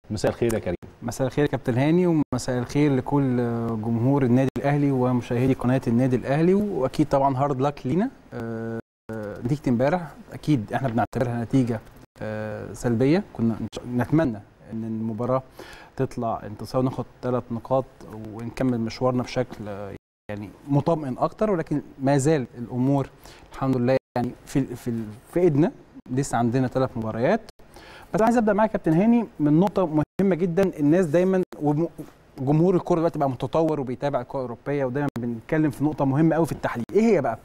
مساء الخير يا كريم مساء الخير يا كابتن هاني ومساء الخير لكل جمهور النادي الاهلي ومشاهدي قناه النادي الاهلي واكيد طبعا هارد لك لينا آه، آه، نتيجه امبارح اكيد احنا بنعتبرها نتيجه آه، سلبيه كنا نتمنى ان المباراه تطلع انتصار ناخد ثلاث نقاط ونكمل مشوارنا بشكل آه، يعني مطمئن اكتر ولكن ما زال الامور الحمد لله يعني في في في ايدنا لسه عندنا ثلاث مباريات بس عايز ابدا معاك يا كابتن هاني من نقطه مهمه جدا الناس دايما وم- جمهور الكوره دلوقتي بقى متطور وبيتابع الكوره الاوروبيه ودايما بنتكلم في نقطه مهمه قوي في التحليل ايه هي بقى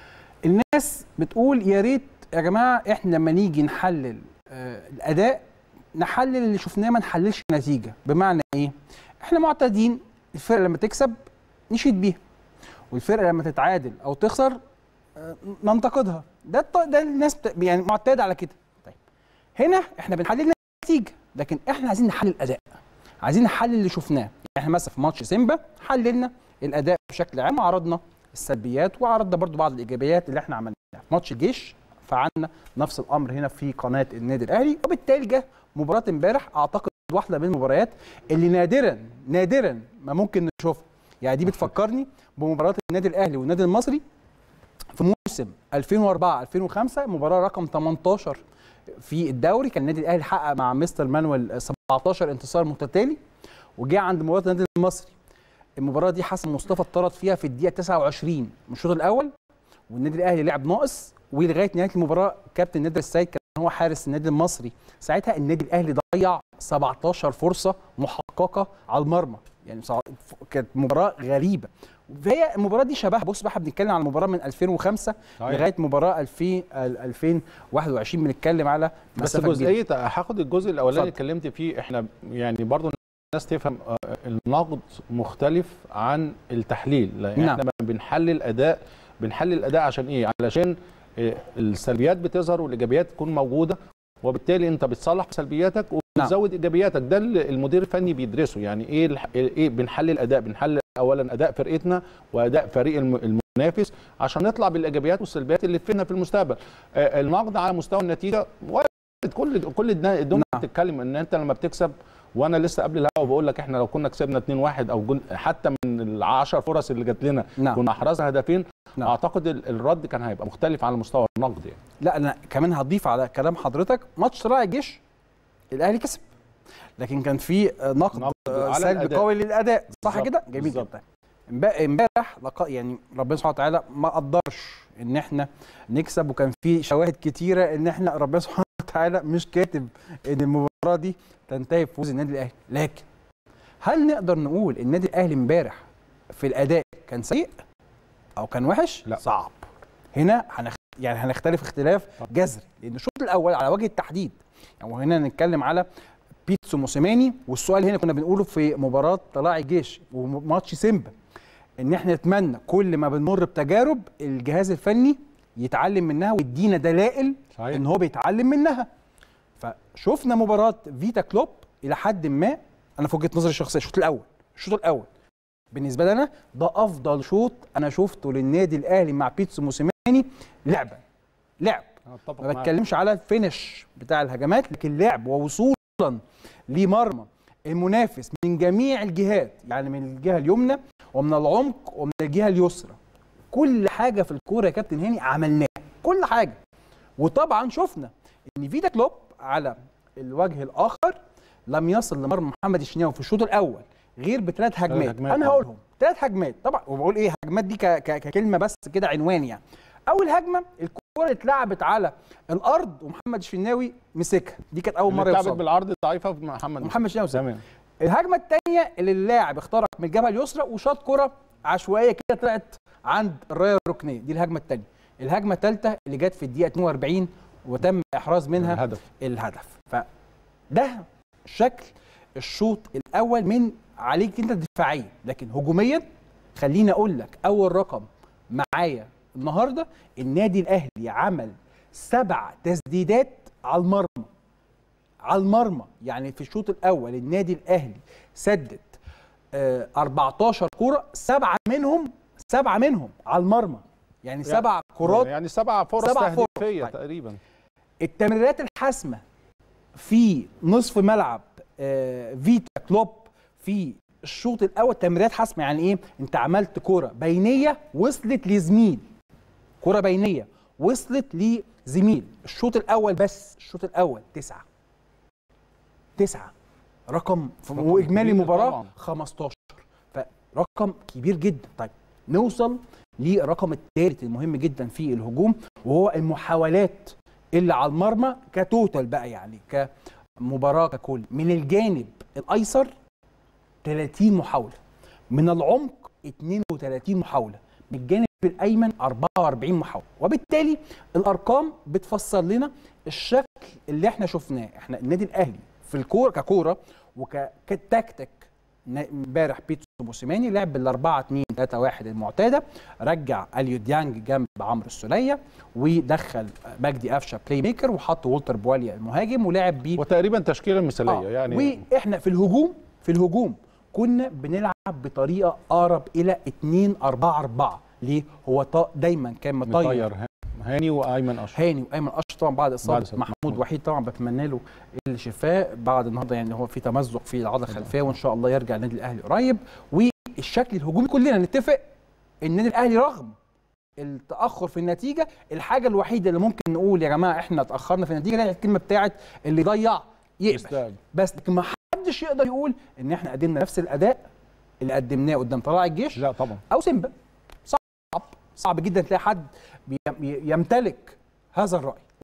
الناس بتقول يا ريت يا جماعه احنا لما نيجي نحلل آه الاداء نحلل اللي شفناه ما نحللش النتيجه بمعنى ايه احنا معتادين الفرقه لما تكسب نشيد بيها والفرقه لما تتعادل او تخسر آه، ننتقدها ده الط- ده الناس بت- يعني معتاده على كده طيب هنا احنا بنحلل النتيجه لكن احنا عايزين نحلل الاداء عايزين نحلل اللي شفناه يعني احنا مثلا في ماتش سيمبا حللنا الاداء بشكل عام وعرضنا السلبيات وعرضنا برضو بعض الايجابيات اللي احنا عملناها في ماتش الجيش فعلنا نفس الامر هنا في قناه النادي الاهلي وبالتالي جه مباراه امبارح اعتقد واحده من المباريات اللي نادرا نادرا ما ممكن نشوفها يعني دي بتفكرني بمباراه النادي الاهلي والنادي المصري في موسم 2004 2005 مباراه رقم 18 في الدوري كان النادي الاهلي حقق مع مستر مانويل 17 انتصار متتالي وجه عند مباراه النادي المصري المباراه دي حسن مصطفى اتطرد فيها في الدقيقه 29 من الشوط الاول والنادي الاهلي لعب ناقص ولغايه نهايه المباراه كابتن نادر السيد كان هو حارس النادي المصري ساعتها النادي الاهلي ضيع 17 فرصه محققه على المرمى يعني صع- كانت مباراه غريبه فهي المباراه دي شبه بص بقى إحنا بنتكلم على المباراه من 2005 صحيح. لغايه مباراه 2000 ال- 2021 بنتكلم على بس مسافه كبيره جزئيه هاخد الجزء الاولاني اللي اتفضل. اتكلمت فيه احنا يعني برضو الناس تفهم آه، النقد مختلف عن التحليل لان نعم. احنا لما بنحلل اداء بنحلل الاداء عشان ايه علشان آه، السلبيات بتظهر والايجابيات تكون موجوده وبالتالي انت بتصلح سلبياتك وبتزود ايجابياتك ده اللي المدير الفني بيدرسه يعني ايه الح- ايه بنحلل اداء بنحلل اولا اداء فرقتنا واداء فريق الم- المنافس عشان نطلع بالايجابيات والسلبيات اللي تفيدنا في المستقبل آه، النقد على مستوى النتيجه وارد كل كل الدنيا الدنيا نعم. بتتكلم ان انت لما بتكسب وانا لسه قبل الهوا بقول لك احنا لو كنا كسبنا 2-1 او جن حتى من ال 10 فرص اللي جات لنا نعم. كنا احرزنا هدفين نعم. اعتقد ال- الرد كان هيبقى مختلف على مستوى النقد يعني لا انا كمان هضيف على كلام حضرتك ماتش طلائع الجيش الاهلي كسب لكن كان في نقد نقد آه، على سلبي الأداء. قوي للاداء صح بالظبط، كده جميل بالظبط. جدا امبا- امبارح لقاء يعني ربنا سبحانه وتعالى ما قدرش ان احنا نكسب وكان في شواهد كتيره ان احنا ربنا سبحانه وتعالى مش كاتب ان المباراه دي تنتهي بفوز النادي الاهلي لكن هل نقدر نقول النادي الاهلي امبارح في الاداء كان سيء او كان وحش لا. صعب هنا هنخ... يعني هنختلف اختلاف جذري لان الشوط الاول على وجه التحديد يعني وهنا نتكلم على بيتسو موسيماني والسؤال هنا كنا بنقوله في مباراه طلائع الجيش وماتش سيمبا ان احنا نتمنى كل ما بنمر بتجارب الجهاز الفني يتعلم منها ويدينا دلائل صحيح. ان هو بيتعلم منها فشفنا مباراه فيتا كلوب الى حد ما انا في وجهه نظري الشخصيه الشوط الاول الشوط الاول بالنسبه لنا ده افضل شوط انا شفته للنادي الاهلي مع بيتسو موسيماني لعبا لعب اتفق ما بتكلمش على الفينش بتاع الهجمات لكن لعب ووصولا لمرمى المنافس من جميع الجهات يعني من الجهه اليمنى ومن العمق ومن الجهه اليسرى كل حاجه في الكوره يا كابتن هاني عملناها كل حاجه وطبعا شفنا ان فيتا كلوب على الوجه الاخر لم يصل لمرمى محمد الشناوي في الشوط الاول غير بثلاث هجمات هجمات انا طبعاً. هقولهم ثلاث هجمات طبعا وبقول ايه هجمات دي ك- ك- ككلمه بس كده عنوان يعني اول هجمه الكوره اتلعبت على الارض ومحمد الشناوي مسكها دي كانت اول مره اللي اتلعبت يوصل بالعرض ضعيفه في محمد محمد الشناوي مسكها. تمام الهجمه الثانيه اللي اللاعب اخترق من الجبهه اليسرى وشاط كره عشوائيه كده طلعت عند الرايه الركنيه دي الهجمه الثانيه الهجمه الثالثه اللي جت في الدقيقه 42 وتم احراز منها الهدف الهدف فده شكل الشوط الاول من عليك انت دفاعيا لكن هجوميا خليني اقول لك اول رقم معايا النهارده النادي الاهلي عمل سبع تسديدات على المرمى على المرمى يعني في الشوط الاول النادي الاهلي سدد آه 14 كوره سبعه منهم سبعه منهم على المرمى يعني سبع كرات يعني سبع فرص سبع فرص. تهديفيه طيب. تقريبا التمريرات الحاسمه في نصف ملعب آه، فيتا كلوب في الشوط الاول تمريرات حاسمه يعني ايه انت عملت كوره بينيه وصلت لزميل كوره بينيه وصلت لزميل الشوط الاول بس الشوط الاول تسعة تسعة رقم رقم واجمالي كبير مباراه طبعاً. 15 فرقم كبير جدا طيب نوصل للرقم الثالث المهم جدا في الهجوم وهو المحاولات اللي على المرمى كتوتال بقى يعني كمباراه ككل من الجانب الايسر 30 محاوله من العمق 32 محاوله من الجانب الايمن 44 محاوله وبالتالي الارقام بتفسر لنا الشكل اللي احنا شفناه احنا النادي الاهلي في الكوره ككوره وكتكتك نا- امبارح بيتسو موسيماني لعب بال 4 2 3 1 المعتاده رجع اليو ديانج جنب عمرو السوليه ودخل مجدي قفشه بلاي ميكر وحط والتر بواليا المهاجم ولعب بيه وتقريبا تشكيله مثاليه آه. يعني واحنا في الهجوم في الهجوم كنا بنلعب بطريقه اقرب الى 2 4 4 ليه هو طا دايما كان مطير مطير هاني وايمن اشرف هاني وايمن اشرف طبعا بعد اصابه إصابة محمود محمود. وحيد طبعا بتمنى له الشفاء بعد النهارده يعني هو في تمزق في العضله الخلفيه وان شاء الله يرجع النادي الاهلي قريب والشكل الهجومي كلنا نتفق ان النادي الاهلي رغم التاخر في النتيجه الحاجه الوحيده اللي ممكن نقول يا جماعه احنا اتاخرنا في النتيجه هي الكلمه بتاعت اللي ضيع يقبل يستقبل. بس لكن ما حدش يقدر يقول ان احنا قدمنا نفس الاداء اللي قدمناه قدام طلائع الجيش لا طبعا او سيمبا صعب صعب جدا تلاقي حد بي- يمتلك هذا الراي